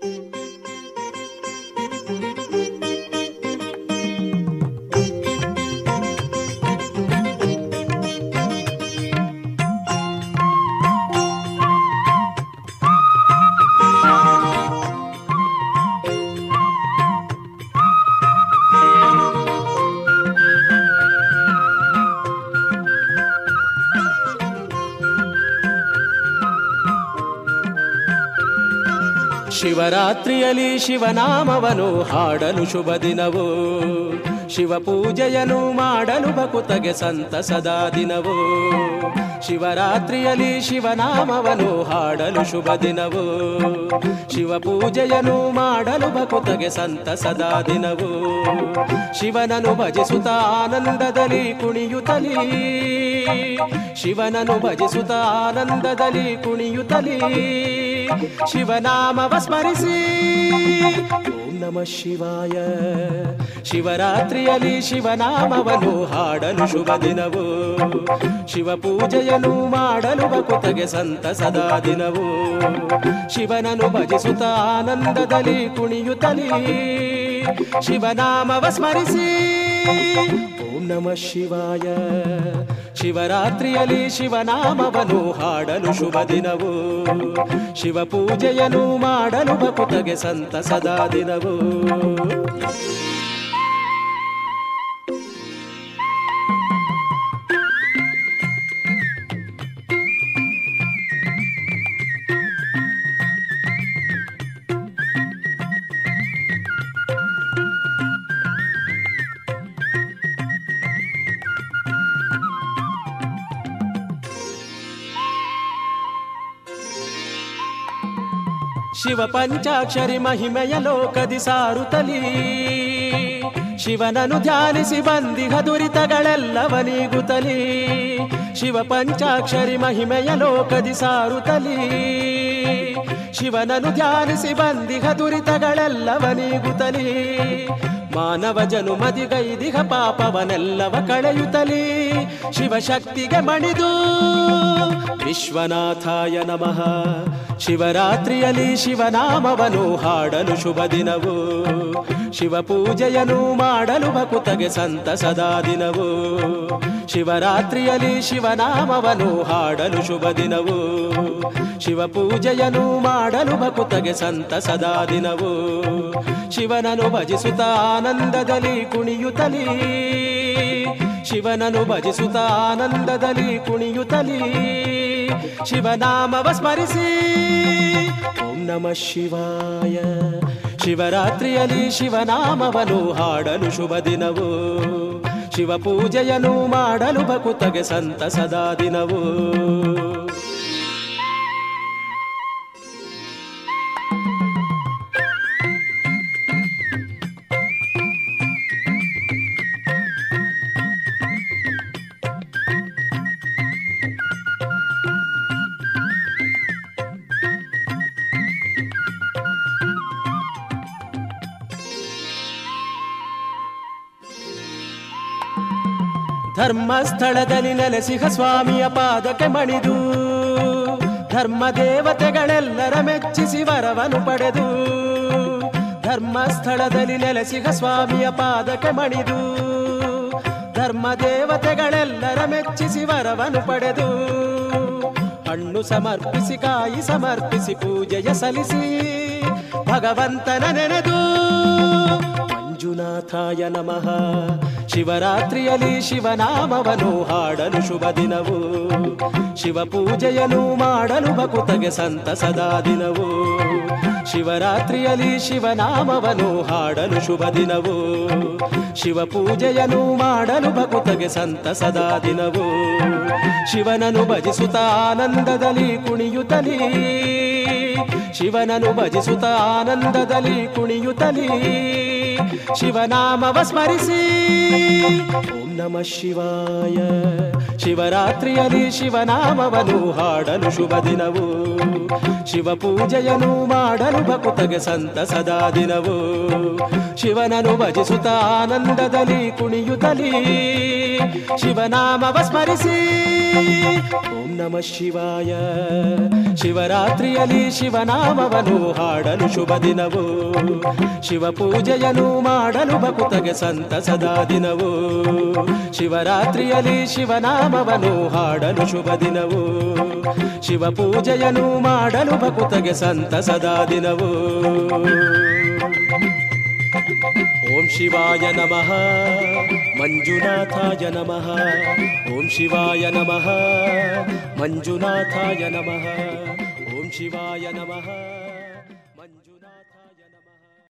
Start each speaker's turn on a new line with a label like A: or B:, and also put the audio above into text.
A: ಶಿವರಾತ್ರಿಯಲ್ಲಿ ಶಿವನಾಮವನು ಹಾಡಲು ಶುಭ ದಿನವು ಶಿವ ಪೂಜೆಯನ್ನು ಮಾಡಲು ಬಕುತಗೆ ಸಂತಸದ ದಿನವು ಶಿವರಾತ್ರಿಯಲ್ಲಿ ಶಿವನಾಮವನು ಹಾಡಲು ಶುಭ ದಿನವು ಶಿವ ಪೂಜೆಯನ್ನು ಮಾಡಲು ಬಕುತಗೆ ಸಂತಸದ ದಿನವು ಶಿವನನು ಭಜಿಸುತ್ತ ಆನಂದದಲ್ಲಿ ಕುಣಿಯುತ್ತಲೀ ಶಿವನನು ಭಜಿಸುತ್ತ ಆನಂದದಲ್ಲಿ ಕುಣಿಯುತ್ತಲೀ ಶಿವನಾಮವ ಸ್ಮರಿಸಿ ಓಂ ನಮ ಶಿವಾಯ ಶಿವರಾತ್ರಿಯಲ್ಲಿ ಶಿವನಾಮವನ್ನು ಹಾಡಲು ಶುಭ ದಿನವು ಶಿವ ಪೂಜೆಯನ್ನು ಮಾಡಲು ಬಕುತಗೆ ಸಂತಸದ ದಿನವು ಶಿವನನು ಭಜಿಸುತ್ತ ಆನಂದದಲ್ಲಿ ಕುಣಿಯುತ್ತಲೀ ಶಿವನಾಮವ ಸ್ಮರಿಸಿ ಓಂ ನಮ ಶಿವಾಯ ಶಿವರಾತ್ರಿಯಲ್ಲಿ ಶಿವನಾಮವನು ಹಾಡಲು ಶುಭ ದಿನವು ಶಿವ ಪೂಜೆಯನ್ನು ಮಾಡಲು ಬಕುತಗೆ ಸಂತಸದ ದಿನವು ಶಿವ ಪಂಚಾಕ್ಷರಿ ಮಹಿಮೆಯ ಲೋಕದಿ ಸಾರುತ್ತಲೀ ಶಿವನನು ಧ್ಯಾನಿಸಿ ಬಂದಿಹ ದುರಿತಗಳೆಲ್ಲವ ನೀಗುತ್ತಲೀ ಶಿವ ಪಂಚಾಕ್ಷರಿ ಮಹಿಮೆಯ ಲೋಕದಿ ಸಾರುತ್ತಲೀ ಶಿವನನು ಧ್ಯಾನಿಸಿ ಬಂದಿಹ ದುರಿತಗಳೆಲ್ಲವ ನೀಗುತ್ತಲೀ ಮಾನವ ಜನುಮದಿಗೈದಿಹ ಪಾಪವನೆಲ್ಲವ ಕಳೆಯುತ್ತಲೀ ಶಿವಶಕ್ತಿಗೆ ಮಣಿದು ವಿಶ್ವನಾಥಾಯ ನಮಃ ಶಿವರಾತ್ರಿಯಲ್ಲಿ ಶಿವನಾಮವನು ಹಾಡಲು ಶುಭ ದಿನವು ಶಿವ ಪೂಜೆಯನ್ನು ಮಾಡಲು ಬಕುತಗೆ ಸಂತಸದ ದಿನವು ಶಿವರಾತ್ರಿಯಲ್ಲಿ ಶಿವನಾಮವನು ಹಾಡಲು ಶುಭ ದಿನವು ಶಿವ ಪೂಜೆಯನ್ನು ಮಾಡಲು ಬಕುತಗೆ ಸಂತಸದ ದಿನವು ಶಿವನನು ಭಜಿಸುತ್ತ ಆನಂದದಲ್ಲಿ ಕುಣಿಯುತ್ತಲೀ ಶಿವನನು ಭಜಿಸುತ್ತ ಆನಂದದಲ್ಲಿ ಕುಣಿಯುತ್ತಲೀ ಶಿವನಾಮವ ಸ್ಮರಿಸಿ ಓಂ ನಮ ಶಿವಾಯ ಶಿವರಾತ್ರಿಯಲ್ಲಿ ಶಿವನಾಮವನು ಹಾಡಲು ಶುಭ ದಿನವು ಶಿವ ಪೂಜೆಯನ್ನು ಮಾಡಲು ಬಕುತಗೆ ಸಂತಸದ ದಿನವು ಧರ್ಮಸ್ಥಳದಲ್ಲಿ ನೆಲೆಸಿಹ ಸ್ವಾಮಿಯ ಪಾದಕ್ಕೆ ಮಣಿದು ಧರ್ಮ ದೇವತೆಗಳೆಲ್ಲರ ಮೆಚ್ಚಿಸಿ ವರವನು ಪಡೆದು ಧರ್ಮಸ್ಥಳದಲ್ಲಿ ನೆಲೆಸಿಹ ಸ್ವಾಮಿಯ ಪಾದಕ್ಕೆ ಮಣಿದು ಧರ್ಮ ದೇವತೆಗಳೆಲ್ಲರ ಮೆಚ್ಚಿಸಿ ವರವನು ಪಡೆದು ಹಣ್ಣು ಸಮರ್ಪಿಸಿ ಕಾಯಿ ಸಮರ್ಪಿಸಿ ಪೂಜೆಯ ಸಲ್ಲಿಸಿ ಭಗವಂತನ ನೆನೆದು ಮಂಜುನಾಥಾಯ ನಮಃ ಶಿವರಾತ್ರಿಯಲ್ಲಿ ಶಿವನಾಮವನು ಹಾಡಲು ಶುಭ ದಿನವು ಶಿವ ಪೂಜೆಯನ್ನು ಮಾಡಲು ಬಕುತಗೆ ಸಂತಸದ ದಿನವು ಶಿವರಾತ್ರಿಯಲ್ಲಿ ಶಿವನಾಮವನು ಹಾಡಲು ಶುಭ ದಿನವು ಶಿವ ಪೂಜೆಯನ್ನು ಮಾಡಲು ಬಕುತಗೆ ಸಂತಸದ ದಿನವು ಶಿವನನು ಭಜಿಸುತ್ತ ಆನಂದದಲ್ಲಿ ಕುಣಿಯುತ್ತಲೀ ಶಿವನನು ಭಜಿಸುತ್ತ ಆನಂದದಲ್ಲಿ ಕುಣಿಯುತ್ತಲೀ ಶಿವನಾಮವ ಸ್ಮರಿಸಿ ಓಂ ನಮ ಶಿವಾಯ ಶಿವರಾತ್ರಿಯಲ್ಲಿ ಶಿವನಾಮವನು ಹಾಡಲು ಶುಭ ದಿನವು ಶಿವ ಪೂಜೆಯನ್ನು ಮಾಡಲು ಬಕುತಗೆ ಸಂತಸದ ದಿನವು ಶಿವನನು ಭಜಿಸುತ್ತ ಆನಂದದಲ್ಲಿ ಕುಣಿಯುತ್ತಲೀ ಶಿವನಾಮವ ಸ್ಮರಿಸಿ ಓಂ ನಮ ಶಿವಾಯ ಶಿವರಾತ್ರಿಯಲ್ಲಿ ಶಿವನಾಮವನು ಹಾಡಲು ಶುಭ ದಿನವು ಶಿವ ಪೂಜೆಯನ್ನು ಮಾಡಲು ಭಕುತಗೆ ಸಂತಸದ ದಿನವು ಶಿವರಾತ್ರಿಯಲ್ಲಿ ಶಿವನಾಮವನು ಹಾಡಲು ಶುಭ ದಿನವು ಶಿವ ಪೂಜೆಯನ್ನು ಮಾಡಲು ಭಕುತಗೆ ಸಂತಸದ ದಿನವು ಓಂ ಶಿವಾಯ ನಮಃ ಮಂಜುನಾಥಾಯ ನಮಃ ಓಂ ಶಿವಾಯ ನಮಃ ಮಂಜುನಾಥಾಯ ನಮಃ ಓಂ ಶಿವಾಯ ನಮಃ